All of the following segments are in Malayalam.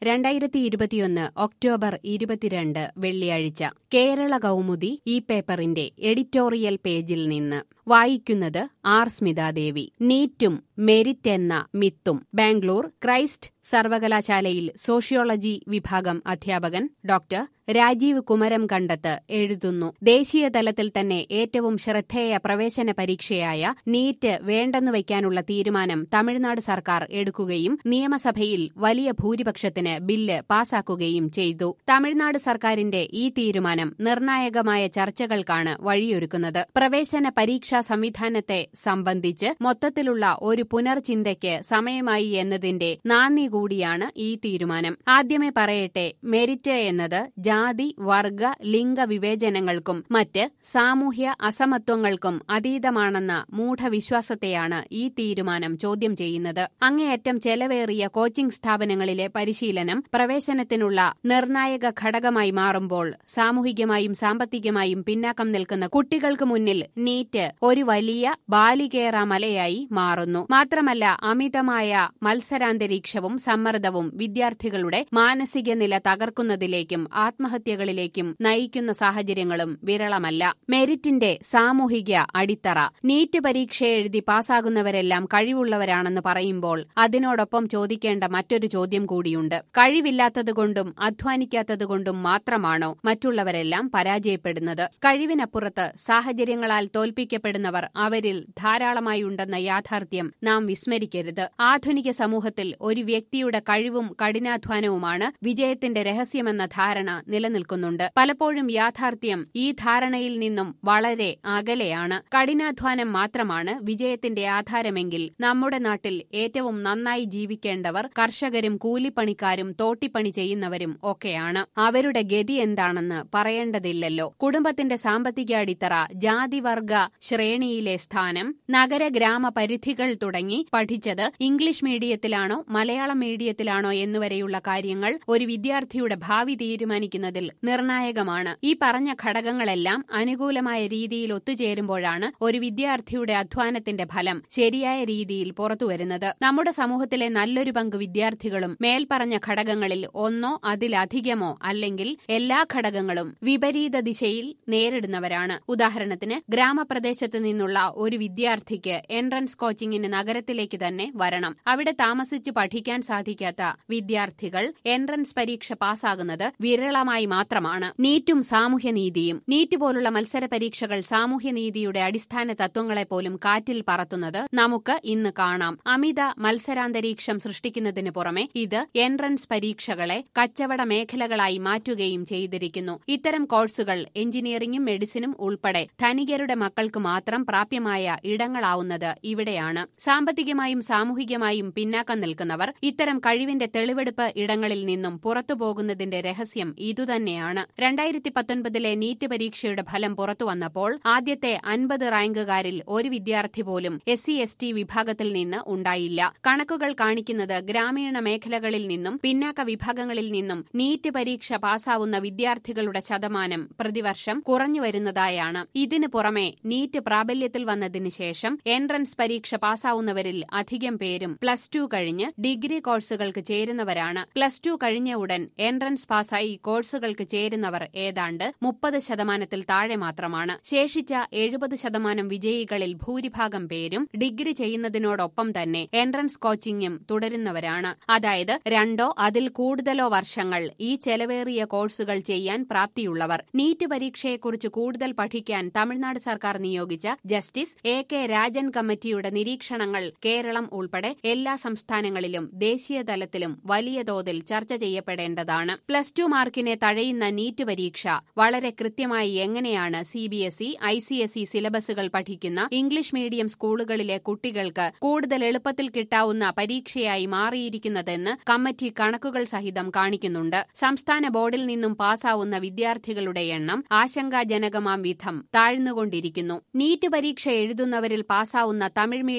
രണ്ടായിരത്തി ഇരുപത്തിയൊന്ന് ഒക്ടോബർ ഇരുപത്തിരണ്ട് വെള്ളിയാഴ്ച കേരള കൗമുദി ഈ പേപ്പറിന്റെ എഡിറ്റോറിയൽ പേജിൽ നിന്ന് വായിക്കുന്നത് ആർ സ്മിതാദേവി നീറ്റും മെരിറ്റ് എന്ന മിത്തും ബാംഗ്ലൂർ ക്രൈസ്റ്റ് സർവകലാശാലയിൽ സോഷ്യോളജി വിഭാഗം അധ്യാപകൻ ഡോക്ടർ രാജീവ് കുമരം കണ്ടത്ത് എഴുതുന്നു ദേശീയ തലത്തിൽ തന്നെ ഏറ്റവും ശ്രദ്ധേയ പ്രവേശന പരീക്ഷയായ നീറ്റ് വേണ്ടെന്നു വയ്ക്കാനുള്ള തീരുമാനം തമിഴ്നാട് സർക്കാർ എടുക്കുകയും നിയമസഭയിൽ വലിയ ഭൂരിപക്ഷത്തിന് ബില്ല് പാസാക്കുകയും ചെയ്തു തമിഴ്നാട് സർക്കാരിന്റെ ഈ തീരുമാനം നിർണായകമായ ചർച്ചകൾക്കാണ് വഴിയൊരുക്കുന്നത് പ്രവേശന പരീക്ഷാ സംവിധാനത്തെ സംബന്ധിച്ച് മൊത്തത്തിലുള്ള ഒരു പുനർചിന്തയ്ക്ക് സമയമായി എന്നതിന്റെ നാന്ദി കൂടിയാണ് ഈ തീരുമാനം ആദ്യമേ പറയട്ടെ മെരിറ്റ് എന്നത് ജാതി വർഗ ലിംഗ വിവേചനങ്ങൾക്കും മറ്റ് സാമൂഹ്യ അസമത്വങ്ങൾക്കും അതീതമാണെന്ന മൂഢവിശ്വാസത്തെയാണ് ഈ തീരുമാനം ചോദ്യം ചെയ്യുന്നത് അങ്ങേയറ്റം ചെലവേറിയ കോച്ചിംഗ് സ്ഥാപനങ്ങളിലെ പരിശീലനം പ്രവേശനത്തിനുള്ള നിർണായക ഘടകമായി മാറുമ്പോൾ സാമൂഹികമായും സാമ്പത്തികമായും പിന്നാക്കം നിൽക്കുന്ന കുട്ടികൾക്ക് മുന്നിൽ നീറ്റ് ഒരു വലിയ ബാലികേറാമലയായി മാറുന്നു മാത്രമല്ല അമിതമായ മത്സരാന്തരീക്ഷവും സമ്മർദ്ദവും വിദ്യാർത്ഥികളുടെ മാനസിക നില തകർക്കുന്നതിലേക്കും ആത്മഹത്യകളിലേക്കും നയിക്കുന്ന സാഹചര്യങ്ങളും വിരളമല്ല മെരിറ്റിന്റെ സാമൂഹിക അടിത്തറ നീറ്റ് പരീക്ഷ എഴുതി പാസ്സാകുന്നവരെല്ലാം കഴിവുള്ളവരാണെന്ന് പറയുമ്പോൾ അതിനോടൊപ്പം ചോദിക്കേണ്ട മറ്റൊരു ചോദ്യം കൂടിയുണ്ട് കഴിവില്ലാത്തതുകൊണ്ടും അധ്വാനിക്കാത്തതുകൊണ്ടും മാത്രമാണോ മറ്റുള്ളവരെല്ലാം പരാജയപ്പെടുന്നത് കഴിവിനപ്പുറത്ത് സാഹചര്യങ്ങളാൽ തോൽപ്പിക്കപ്പെടുന്നവർ അവരിൽ ധാരാളമായി ഉണ്ടെന്ന യാഥാർത്ഥ്യം നാം വിസ്മരിക്കരുത് ആധുനിക സമൂഹത്തിൽ ഒരു വ്യക്തിയുടെ കഴിവും കഠിനാധ്വാനവുമാണ് വിജയത്തിന്റെ രഹസ്യമെന്ന ധാരണ നിലനിൽക്കുന്നുണ്ട് പലപ്പോഴും യാഥാർത്ഥ്യം ഈ ധാരണയിൽ നിന്നും വളരെ അകലെയാണ് കഠിനാധ്വാനം മാത്രമാണ് വിജയത്തിന്റെ ആധാരമെങ്കിൽ നമ്മുടെ നാട്ടിൽ ഏറ്റവും നന്നായി ജീവിക്കേണ്ടവർ കർഷകരും കൂലിപ്പണിക്കാരും തോട്ടിപ്പണി ചെയ്യുന്നവരും ഒക്കെയാണ് അവരുടെ ഗതി എന്താണെന്ന് പറയേണ്ടതില്ലല്ലോ കുടുംബത്തിന്റെ സാമ്പത്തിക അടിത്തറ ജാതിവർഗ ശ്രേണിയിലെ സ്ഥാനം നഗര ഗ്രാമ പരിധികൾ തുടങ്ങി പഠിച്ചത് ഇംഗ്ലീഷ് മീഡിയത്തിലാണോ മലയാളം മീഡിയത്തിലാണോ എന്നുവരെയുള്ള കാര്യങ്ങൾ ഒരു വിദ്യാർത്ഥിയുടെ ഭാവി തീരുമാനിക്കുന്നതിൽ നിർണായകമാണ് ഈ പറഞ്ഞ ഘടകങ്ങളെല്ലാം അനുകൂലമായ രീതിയിൽ ഒത്തുചേരുമ്പോഴാണ് ഒരു വിദ്യാർത്ഥിയുടെ അധ്വാനത്തിന്റെ ഫലം ശരിയായ രീതിയിൽ പുറത്തുവരുന്നത് നമ്മുടെ സമൂഹത്തിലെ നല്ലൊരു പങ്ക് വിദ്യാർത്ഥികളും മേൽപ്പറഞ്ഞ ഘടകങ്ങളിൽ ഒന്നോ അതിലധികമോ അല്ലെങ്കിൽ എല്ലാ ഘടകങ്ങളും വിപരീത ദിശയിൽ നേരിടുന്നവരാണ് ഉദാഹരണത്തിന് ഗ്രാമപ്രദേശത്ത് നിന്നുള്ള ഒരു വിദ്യാർത്ഥിക്ക് എൻട്രൻസ് കോച്ചിങ്ങിന് നഗരത്തിലേക്ക് തന്നെ വരണം അവിടെ താമസിച്ച് പഠിക്കാൻ സാധിക്കാത്ത വിദ്യാർത്ഥികൾ എൻട്രൻസ് പരീക്ഷ പാസ്സാകുന്നത് വിരളമായി മാത്രമാണ് നീറ്റും സാമൂഹ്യനീതിയും നീറ്റ് പോലുള്ള മത്സര പരീക്ഷകൾ സാമൂഹ്യനീതിയുടെ അടിസ്ഥാന തത്വങ്ങളെ പോലും കാറ്റിൽ പറത്തുന്നത് നമുക്ക് ഇന്ന് കാണാം അമിത മത്സരാന്തരീക്ഷം സൃഷ്ടിക്കുന്നതിന് പുറമെ ഇത് എൻട്രൻസ് പരീക്ഷകളെ കച്ചവട മേഖലകളായി മാറ്റുകയും ചെയ്തിരിക്കുന്നു ഇത്തരം കോഴ്സുകൾ എഞ്ചിനീയറിംഗും മെഡിസിനും ഉൾപ്പെടെ ധനികരുടെ മക്കൾക്ക് മാത്രം പ്രാപ്യമായ ഇടങ്ങളാവുന്നത് ഇവിടെയാണ് സാമ്പത്തികമായും സാമൂഹികമായും പിന്നാക്കം നിൽക്കുന്നവർ ഇത്തരം കഴിവിന്റെ തെളിവെടുപ്പ് ഇടങ്ങളിൽ നിന്നും പുറത്തു പോകുന്നതിന്റെ രഹസ്യം ഇതുതന്നെയാണ് രണ്ടായിരത്തി പത്തൊൻപതിലെ നീറ്റ് പരീക്ഷയുടെ ഫലം പുറത്തു വന്നപ്പോൾ ആദ്യത്തെ അൻപത് റാങ്കുകാരിൽ ഒരു വിദ്യാർത്ഥി പോലും എസ് സി എസ് ടി വിഭാഗത്തിൽ നിന്ന് ഉണ്ടായില്ല കണക്കുകൾ കാണിക്കുന്നത് ഗ്രാമീണ മേഖലകളിൽ നിന്നും പിന്നാക്ക വിഭാഗങ്ങളിൽ നിന്നും നീറ്റ് പരീക്ഷ പാസ്സാവുന്ന വിദ്യാർത്ഥികളുടെ ശതമാനം പ്രതിവർഷം കുറഞ്ഞു വരുന്നതായാണ് ഇതിനു പുറമെ നീറ്റ് പ്രാബല്യത്തിൽ വന്നതിന് ശേഷം എൻട്രൻസ് പരീക്ഷ പാസ്സാവുന്നവരിൽ അധികം പേരും പ്ലസ് ടു കഴിഞ്ഞ് ഡിഗ്രി കോഴ്സുകൾക്ക് ചേരുന്നവരാണ് പ്ലസ് ടു കഴിഞ്ഞ ഉടൻ എൻട്രൻസ് പാസ്സായി കോഴ്സുകൾക്ക് ചേരുന്നവർ ഏതാണ്ട് മുപ്പത് ശതമാനത്തിൽ താഴെ മാത്രമാണ് ശേഷിച്ച എഴുപത് ശതമാനം വിജയികളിൽ ഭൂരിഭാഗം പേരും ഡിഗ്രി ചെയ്യുന്നതിനോടൊപ്പം തന്നെ എൻട്രൻസ് കോച്ചിങ്ങും തുടരുന്നവരാണ് അതായത് രണ്ടോ അതിൽ കൂടുതലോ വർഷങ്ങൾ ഈ ചെലവേറിയ കോഴ്സുകൾ ചെയ്യാൻ പ്രാപ്തിയുള്ളവർ നീറ്റ് പരീക്ഷയെക്കുറിച്ച് കൂടുതൽ പഠിക്കാൻ തമിഴ്നാട് സർക്കാർ നിയോഗിച്ച ജസ്റ്റിസ് എ കെ രാജൻ കമ്മിറ്റിയുടെ നിരീക്ഷണങ്ങൾ കേരളം ഉൾപ്പെടെ എല്ലാ സംസ്ഥാനങ്ങളിലും ദേശീയ തലത്തിലും വലിയ തോതിൽ ചർച്ച ചെയ്യപ്പെടേണ്ടതാണ് പ്ലസ് ടു മാർക്കിനെ തഴയുന്ന നീറ്റ് പരീക്ഷ വളരെ കൃത്യമായി എങ്ങനെയാണ് C B S E I C S E സിലബസുകൾ പഠിക്കുന്ന ഇംഗ്ലീഷ് മീഡിയം സ്കൂളുകളിലെ കുട്ടികൾക്ക് കൂടുതൽ എളുപ്പത്തിൽ കിട്ടാവുന്ന പരീക്ഷയായി മാറിയിരിക്കുന്നതെന്ന് കമ്മിറ്റി കണക്കുകൾ സഹിതം കാണിക്കുന്നുണ്ട് സംസ്ഥാന ബോർഡിൽ നിന്നും പാസ്സാവുന്ന വിദ്യാർത്ഥികളുടെ എണ്ണം ആശങ്കാജനകമാം വിധം താഴ്ന്നുകൊണ്ടിരിക്കുന്നു നീറ്റ് പരീക്ഷ എഴുതുന്നവരിൽ പാസ്സാവുന്ന തമിഴ് മീഡിയം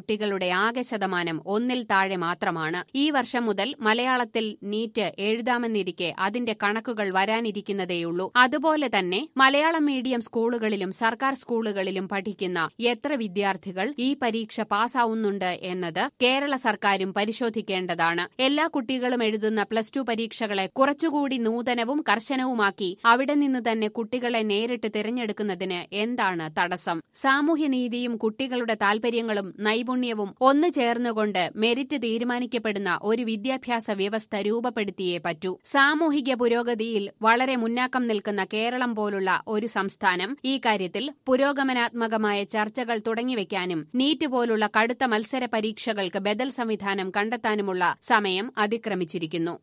കുട്ടികളുടെ ആകെ ശതമാനം ഒന്നിൽ താഴെ മാത്രമാണ് ഈ വർഷം മുതൽ മലയാളത്തിൽ നീറ്റ് എഴുതാമെന്നിരിക്കെ അതിന്റെ കണക്കുകൾ വരാനിരിക്കുന്നതേയുള്ളൂ അതുപോലെ തന്നെ മലയാളം മീഡിയം സ്കൂളുകളിലും സർക്കാർ സ്കൂളുകളിലും പഠിക്കുന്ന എത്ര വിദ്യാർത്ഥികൾ ഈ പരീക്ഷ പാസ്സാവുന്നുണ്ട് എന്നത് കേരള സർക്കാരും പരിശോധിക്കേണ്ടതാണ് എല്ലാ കുട്ടികളും എഴുതുന്ന പ്ലസ് ടു പരീക്ഷകളെ കുറച്ചുകൂടി നൂതനവും കർശനവുമാക്കി അവിടെ നിന്ന് തന്നെ കുട്ടികളെ നേരിട്ട് തിരഞ്ഞെടുക്കുന്നതിന് എന്താണ് തടസ്സം സാമൂഹ്യനീതിയും കുട്ടികളുടെ താൽപര്യങ്ങളും നൈപുണ്യവും ഒന്നു ചേർന്നുകൊണ്ട് മെരിറ്റ് തീരുമാനിക്കപ്പെടുന്ന ഒരു വിദ്യാഭ്യാസ വ്യവസ്ഥ രൂപപ്പെടുത്തിയേ പറ്റൂ സാമൂഹിക പുരോഗതിയിൽ വളരെ മുന്നാക്കം നിൽക്കുന്ന കേരളം പോലുള്ള ഒരു സംസ്ഥാനം ഈ കാര്യത്തിൽ പുരോഗമനാത്മകമായ ചർച്ചകൾ തുടങ്ങിവെക്കാനും നീറ്റ് പോലുള്ള കടുത്ത മത്സര പരീക്ഷകൾക്ക് ബദൽ സംവിധാനം കണ്ടെത്താനുമുള്ള സമയം അതിക്രമിച്ചിരിക്കുന്നു